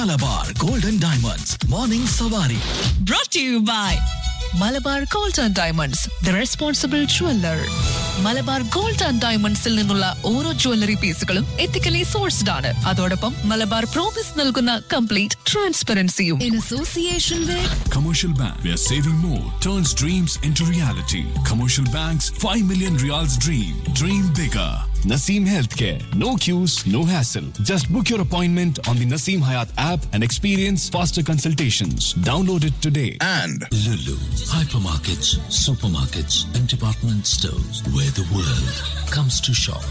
Malabar golden diamonds morning സവാരി brought to you by Malabar gold and diamonds the responsible jeweller Malabar gold and ഡയമണ്ട്സിൽ നിന്നുള്ള ഓരോ jewellery പീസുകളും ethically sourced ആണ് അതോടൊപ്പം മലബാർ പ്രോമിസ് നൽകുന്ന കംപ്ലീറ്റ് ട്രാൻസ്പെറൻസിയും in association with Commercial Bank, where saving more turns dreams into reality. Commercial Bank's 5 million reals dream. Dream bigger. Naseem Healthcare. No queues, no hassle. Just book your appointment on the Naseem Hayat app and experience faster consultations. Download it today. and Lulu, hypermarkets, supermarkets, and department stores where the world comes to shop.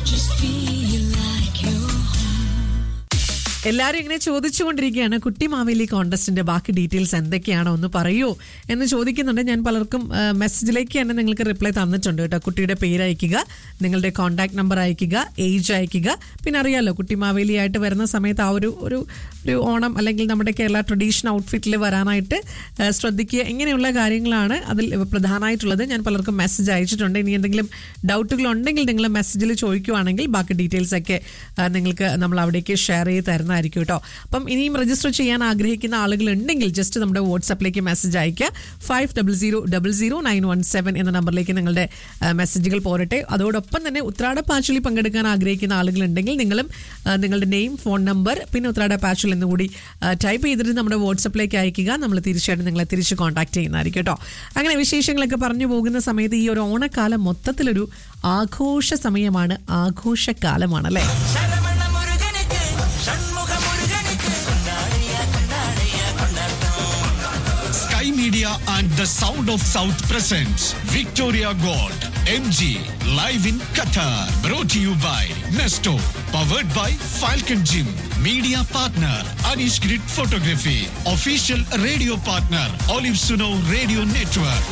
എല്ലാരും ഇങ്ങനെ ചോദിച്ചുകൊണ്ടിരിക്കുകയാണ് കുട്ടി മാവേലി കോണ്ടസ്റ്റിന്റെ ബാക്കി details എന്തൊക്കെയാണോ ഒന്ന് പറയൂ എന്ന് ചോദിക്കുന്നുണ്ട് ഞാൻ പലർക്കും ആ, മെസ്സേജിലേക്ക് തന്നെ നിങ്ങൾക്ക് റിപ്ലൈ തന്നിട്ടുണ്ട് കേട്ടോ കുട്ടിയുടെ പേര് അയക്കുക നിങ്ങളുടെ കോൺടാക്ട് നമ്പർ അയക്കുക ഏജ് അയക്കുക പിന്നെ അറിയാലോ കുട്ടി മാവേലി ആയിട്ട് വരുന്ന സമയത്ത് ആ ഒരു ഒരു ഒരു ഓണം അല്ലെങ്കിൽ നമ്മുടെ കേരള ട്രഡീഷൻ ഔട്ട്ഫിറ്റിൽ വരാനായിട്ട് ആ, ശ്രദ്ധിക്കുക ഇങ്ങനെയുള്ള കാര്യങ്ങളാണ് അതിൽ പ്രധാനമായിട്ടുള്ളത് ഞാൻ പലർക്കും മെസ്സേജ് അയച്ചിട്ടുണ്ട് ഇനി എന്തെങ്കിലും ഡൗട്ടുകൾ ഉണ്ടെങ്കിൽ നിങ്ങൾ മെസ്സേജിൽ ചോദിക്കുവാണെങ്കിൽ ബാക്കി ഡീറ്റെയിൽസ് ഒക്കെ ആ, നിങ്ങൾക്ക് നമ്മൾ അവിടേക്ക് ഷെയർ ചെയ്ത് തരുന്നതായിരിക്കും കേട്ടോ അപ്പം ഇനിയും രജിസ്റ്റർ ചെയ്യാൻ ആഗ്രഹിക്കുന്ന ആളുകൾ ഉണ്ടെങ്കിൽ ജസ്റ്റ് നമ്മുടെ വാട്സപ്പിലേക്ക് മെസ്സേജ് അയക്കുക five double zero double zero nine one seven എന്ന നമ്പറിലേക്ക് നിങ്ങളുടെ ആ, മെസ്സേജുകൾ പോരട്ടെ അതോടൊപ്പം തന്നെ ഉത്രാട പാച്ചിൽ പങ്കെടുക്കാൻ ആഗ്രഹിക്കുന്ന ആളുകൾ ഉണ്ടെങ്കിൽ നിങ്ങളും ആ, നിങ്ങളുടെ നെയിം ഫോൺ നമ്പർ പിന്നെ ഉത്രാട പാച്ചിൽ എന്നുകൂടി ടൈപ്പ് ചെയ്തിട്ട് നമ്മുടെ വാട്സപ്പിലേക്ക് അയക്കുക നമ്മൾ തീർച്ചയായിട്ടും നിങ്ങളെ തിരിച്ച് കോൺടാക്ട് ചെയ്യുന്നതായിരിക്കും കേട്ടോ അങ്ങനെ വിശേഷങ്ങളൊക്കെ പറഞ്ഞു പോകുന്ന സമയത്ത് ഈ ഒരു ഓണക്കാലം മൊത്തത്തിലൊരു ആഘോഷ സമയമാണ് ആഘോഷക്കാലമാണ് അല്ലേ Sky Media and the Sound of South presents Victoria Gold MG live in Qatar. Brought to you by Nesto. Powered by Falcon Gym. Media partner Anish Grid Photography. Official radio partner Olive Suno Radio Network.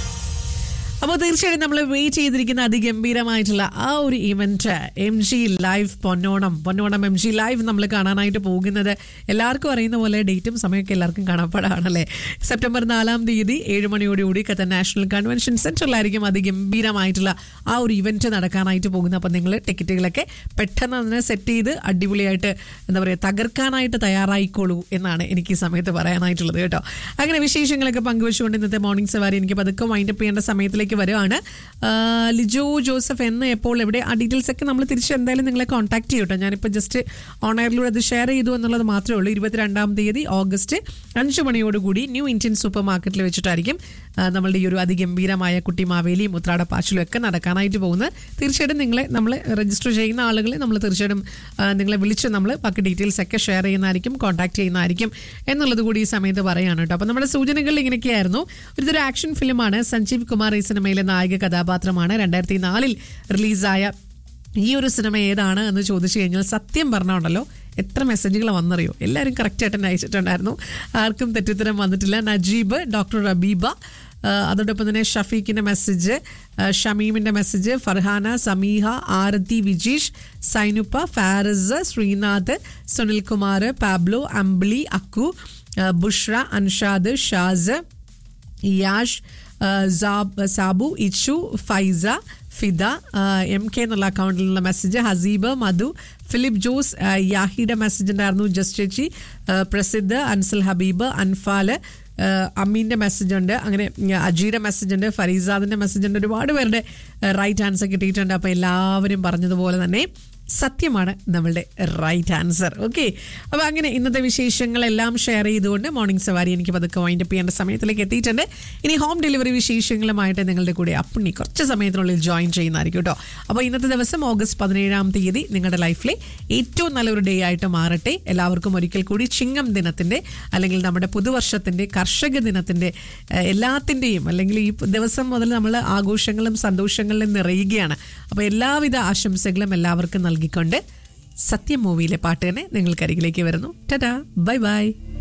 അപ്പോൾ തീർച്ചയായും നമ്മൾ wait ചെയ്തിരിക്കുന്ന അതിഗംഭീരമായിട്ടുള്ള ആ ഒരു event M G live Ponnonam Ponnonam M G live നമ്മൾ കാണാനായിട്ട് പോകുന്നത് എല്ലാവർക്കും അറിയുന്ന പോലെ ഡേറ്റും സമയമൊക്കെ എല്ലാവർക്കും കാണപ്പെടാണല്ലേ സെപ്റ്റംബർ നാലാം തീയതി ഏഴ് മണിയോടുകൂടി കത്ത നാഷണൽ കൺവെൻഷൻ സെന്ററിലായിരിക്കും അതിഗംഭീരമായിട്ടുള്ള ആ ഒരു ഇവന്റ് നടക്കാനായിട്ട് പോകുന്നത് അപ്പോൾ നിങ്ങൾ ടിക്കറ്റുകളൊക്കെ പെട്ടെന്ന് അതിനെ സെറ്റ് ചെയ്ത് അടിപൊളിയായിട്ട് എന്താ പറയുക തകർക്കാനായിട്ട് തയ്യാറായിക്കോളൂ എന്നാണ് എനിക്ക് ഈ സമയത്ത് പറയാനായിട്ടുള്ളത് കേട്ടോ അങ്ങനെ വിശേഷങ്ങളൊക്കെ പങ്കുവെച്ചുകൊണ്ട് ഇന്നത്തെ മോർണിംഗ് സവാരി എനിക്ക് പതുക്കെ വൈൻഡപ്പ് ചെയ്യേണ്ട സമയത്തിലേക്ക് വരുവാണ് ആ, ലിജോ ജോസഫ് എന്ന് എപ്പോൾ എവിടെ ആ ഡീറ്റെയിൽസ് ഒക്കെ നമ്മൾ തിരിച്ച് എന്തായാലും നിങ്ങളെ കോൺടാക്ട് ചെയ്യും കേട്ടോ ഞാനിപ്പോൾ ജസ്റ്റ് ഓണയറിലൂടെ അത് ഷെയർ ചെയ്തു എന്നുള്ളത് മാത്രമേ ഉള്ളൂ ഇരുപത്തിരണ്ടാം തീയതി ഓഗസ്റ്റ് അഞ്ച് മണിയോടുകൂടി ന്യൂ ഇന്ത്യൻ സൂപ്പർ മാർക്കറ്റിൽ വെച്ചിട്ടായിരിക്കും ആ, നമ്മളുടെ ഈ ഒരു അതിഗംഭീരമായ കുട്ടി മാവേലിയും ഉത്രാട പാച്ചിലും ഒക്കെ നടക്കാനായിട്ട് പോകുന്നത് തീർച്ചയായിട്ടും നിങ്ങളെ നമ്മൾ രജിസ്റ്റർ ചെയ്യുന്ന ആളുകളെ നമ്മൾ തീർച്ചയായിട്ടും ആ, നിങ്ങളെ വിളിച്ച് നമ്മൾ ബാക്കി ഡീറ്റെയിൽസ് ഒക്കെ ഷെയർ ചെയ്യുന്നതായിരിക്കും കോൺടാക്ട് ചെയ്യുന്നതായിരിക്കും എന്നുള്ളത് കൂടി ഈ സമയത്ത് പറയാണ് കേട്ടോ അപ്പോൾ നമ്മുടെ സൂചനകൾ ഇങ്ങനെയൊക്കെയായിരുന്നു ഇതൊരു ആക്ഷൻ ഫിലിമാണ് സഞ്ജീവ് കുമാർ ഈ സിനിമയിലെ നായക കഥാപാത്രമാണ് രണ്ടായിരത്തി നാലിൽ റിലീസായ ഈ ഒരു സിനിമ ഏതാണ് എന്ന് ചോദിച്ചു കഴിഞ്ഞാൽ സത്യം പറഞ്ഞുണ്ടല്ലോ എത്ര മെസ്സേജുകൾ വന്നറിയോ എല്ലാവരും കറക്റ്റായിട്ട് തന്നെ അയച്ചിട്ടുണ്ടായിരുന്നു ആർക്കും തെറ്റിത്തരം വന്നിട്ടില്ല നജീബ് ഡോക്ടർ റബീബ ആ, അതോടൊപ്പം തന്നെ ഷഫീഖിന്റെ മെസ്സേജ് ആ, ഷമീമിന്റെ മെസ്സേജ് ഫർഹാന സമീഹ ആരതി വിജീഷ് സൈനുപ്പ ഫാരിസ് ശ്രീനാഥ് സുനിൽകുമാർ പാബ്ലോ അംബ്ലി അക്കു ആ, ബുഷ്ര അൻഷാദ് ഷാസ് യാഷ് ആ, സാബ് സാബു ഇച്ചു ഫൈസ ഫിദ ആ, എം കെ എന്നുള്ള അക്കൗണ്ടിൽ നിന്നുള്ള message Haseeb Madhu Philip Jose ആ, യാഹിയുടെ മെസ്സേജ് ഉണ്ടായിരുന്നു ജസ്റ്റ് ചേച്ചി ആ, പ്രസിദ്ധ് അൻസൽ ഹബീബ് അൻഫാല് ആ, അമ്മീൻ്റെ മെസ്സേജ് ഉണ്ട് അങ്ങനെ ഉം, അജിയുടെ മെസ്സേജ് ഉണ്ട് ഫരീസാദിൻ്റെ മെസ്സേജ് ഉണ്ട് ഒരുപാട് പേരുടെ റൈറ്റ് ആൻസർ കിട്ടിയിട്ടുണ്ട് അപ്പോൾ എല്ലാവരും പറഞ്ഞതുപോലെ തന്നെ സത്യമാണ് നമ്മളുടെ റൈറ്റ് ആൻസർ ഓക്കെ അപ്പോൾ അങ്ങനെ ഇന്നത്തെ വിശേഷങ്ങളെല്ലാം ഷെയർ ചെയ്തുകൊണ്ട് മോർണിംഗ് സവാരി എനിക്ക് പതുക്കെ വൈൻഡപ്പ് ചെയ്യേണ്ട സമയത്തിലേക്ക് എത്തിയിട്ടുണ്ട് ഇനി ഹോം ഡെലിവറി വിശേഷങ്ങളുമായിട്ട് നിങ്ങളുടെ കൂടെ അപ്പുണ്ണി കുറച്ച് സമയത്തിനുള്ളിൽ ജോയിൻ ചെയ്യുന്നതായിരിക്കും കേട്ടോ അപ്പോൾ ഇന്നത്തെ ദിവസം ഓഗസ്റ്റ് പതിനേഴാം തീയതി നിങ്ങളുടെ ലൈഫിലെ ഏറ്റവും നല്ലൊരു ഡേ ആയിട്ട് മാറട്ടെ എല്ലാവർക്കും ഒരിക്കൽ കൂടി ചിങ്ങം ദിനത്തിൻ്റെ അല്ലെങ്കിൽ നമ്മുടെ പുതുവർഷത്തിൻ്റെ കർഷക ദിനത്തിൻ്റെ ഏഹ്, എല്ലാത്തിൻ്റെയും അല്ലെങ്കിൽ ഈ ദിവസം മുതൽ നമ്മൾ ആഘോഷങ്ങളും സന്തോഷങ്ങളിലും നിറയുകയാണ് അപ്പോൾ എല്ലാവിധ ആശംസകളും എല്ലാവർക്കും നൽകിക്കൊണ്ട് സത്യം മൂവിയിലെ പാട്ട് തന്നെ നിങ്ങൾക്കരികിലേക്ക് വരുന്നു ടാറ്റാ ബൈ ബൈ